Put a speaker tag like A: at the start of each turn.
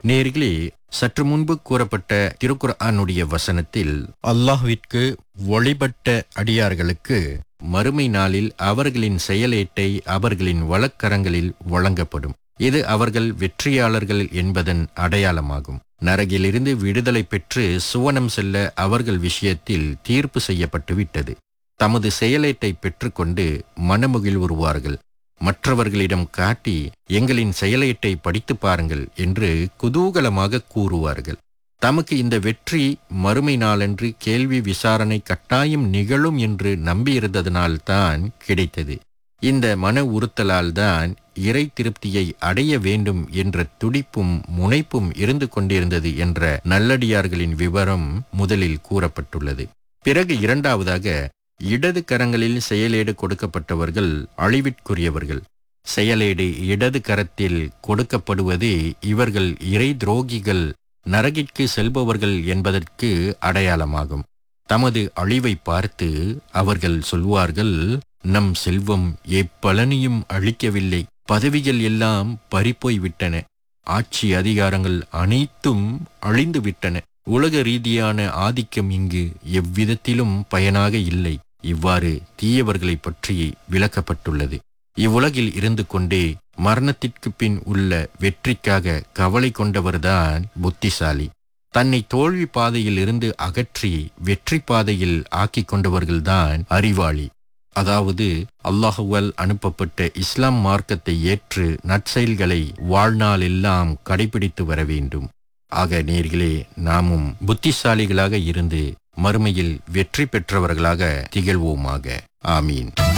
A: நேர்களே சற்று முன்பு கூறப்பட்ட திருக்குர்ஆனுடைய வசனத்தில் அல்லாஹ்விற்கு வழிபட்ட அடியார்களுக்கு மறுமை நாளில் அவர்களின் செயலேட்டை அவர்களின் வழக்கரங்களில் வழங்கப்படும் இது அவர்கள் வெற்றியாளர்கள் என்பதன் அடையாளமாகும் நரகிலிருந்து விடுதலை பெற்று சுவனம் செல்ல அவர்கள் விஷயத்தில் தீர்ப்பு செய்யப்பட்டு விட்டது தமது செயலேட்டை பெற்றுக்கொண்டு மனமுகிழ்வுறுவார்கள் மற்றவர்களிடம் காட்டி எங்களின் செயலேட்டை படித்து பாருங்கள் என்று குதூகலமாக கூறுவார்கள் தமக்கு இந்த வெற்றி மறுமை நாளன்று கேள்வி விசாரணை கட்டாயம் நிகழும் என்று நம்பியிருந்ததனால்தான் கிடைத்தது இந்த மன உறுத்தலால் தான் இறை திருப்தியை அடைய வேண்டும் என்ற துடிப்பும் முனைப்பும் இருந்து கொண்டிருந்தது என்ற நல்லடியார்களின் விவரம் முதலில் கூறப்பட்டுள்ளது பிறகு இரண்டாவதாக இடது கரங்களில் செயலேடு கொடுக்கப்பட்டவர்கள் அழிவிற்குரியவர்கள் செயலேடு இடது கரத்தில் கொடுக்கப்படுவதே இவர்கள் இறை துரோகிகள் நரகிற்கு செல்பவர்கள் என்பதற்கு அடையாளமாகும் தமது அழிவை பார்த்து அவர்கள் சொல்வார்கள் நம் செல்வம் எப்பலனையும் அளிக்கவில்லை பதவிகள் எல்லாம் பறிப்போய் விட்டன ஆட்சி அதிகாரங்கள் அனைத்தும் அழிந்து விட்டன உலக ரீதியான ஆதிக்கம் இங்கு எவ்விதத்திலும் பயனாக இல்லை இவ்வாறு தீயவர்களைப் பற்றி விளக்கப்பட்டுள்ளது இவ்வுலகில் இருந்து கொண்டே மரணத்திற்கு பின் உள்ள வெற்றிக்காக கவலை கொண்டவர்தான் புத்திசாலி தன்னை தோல்வி பாதையில் இருந்து அகற்றி வெற்றி பாதையில் ஆக்கிக் கொண்டவர்கள்தான் அறிவாளி அதாவது அல்லாஹுவால் அனுப்பப்பட்ட இஸ்லாம் மார்க்கத்தை ஏற்று நற்செயல்களை வாழ்நாள் எல்லாம் கடைபிடித்து வர வேண்டும் ஆக நேர்களே நாமும் புத்திசாலிகளாக இருந்து மறுமையில் வெற்றி பெற்றவர்களாக திகழ்வோமாக ஆமீன்